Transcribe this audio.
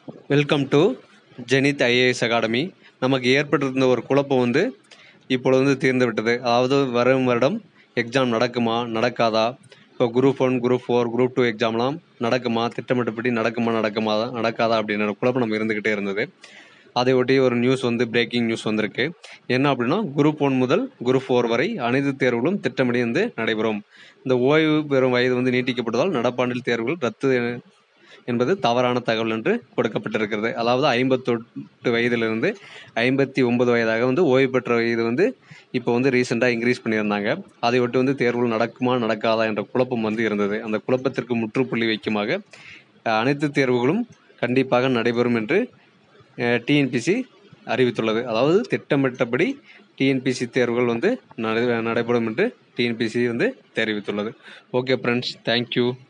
welcome to Zenith IAS academy நமக்கு ஏற்பட்டிருந்த ஒரு குழப்பம் வந்து இப்பொழுது வந்து தீர்ந்து விட்டது அதாவது வரும் வருடம் எக்ஸாம் நடக்குமா நடக்காதா இப்போ group one group four group two எக்ஸாம்லாம் நடக்குமா திட்டமிட்டபடி நடக்குமா நடக்குமா நடக்காதா அப்படின்ற குழப்பம் நம்ம இருந்துக்கிட்டே இருந்தது அதை ஒட்டி ஒரு நியூஸ் வந்து பிரேக்கிங் நியூஸ் வந்திருக்கு என்ன அப்படின்னா குரூப் ஒன் முதல் குரூப் ஃபோர் வரை அனைத்து தேர்வுகளும் திட்டமிடி வந்து நடைபெறும் இந்த ஓய்வு பெறும் வயது வந்து நீட்டிக்கப்பட்டதால் நடப்பாண்டில் தேர்வுகள் ரத்து என்பது தவறான தகவல் என்று கொடுக்கப்பட்டிருக்கிறது அதாவது ஐம்பத்தெட்டு வயதிலிருந்து ஐம்பத்தி ஒன்பது வயதாக வந்து ஓய்வு பெற்ற வயது வந்து இப்போ வந்து ரீசெண்டாக இன்க்ரீஸ் பண்ணியிருந்தாங்க அதை ஒட்டி வந்து தேர்வுகள் நடக்குமா நடக்காதா என்ற குழப்பம் வந்து இருந்தது அந்த குழப்பத்திற்கு முற்றுப்புள்ளி வைக்குமாக அஹ், அனைத்து தேர்வுகளும் கண்டிப்பாக நடைபெறும் என்று டிஎன்பிசி அறிவித்துள்ளது அதாவது திட்டமிட்டபடி டிஎன்பிசி தேர்வுகள் வந்து நடை நடைபெறும் என்று டிஎன்பிசி வந்து தெரிவித்துள்ளது ஓகே ஃப்ரெண்ட்ஸ் தேங்க்யூ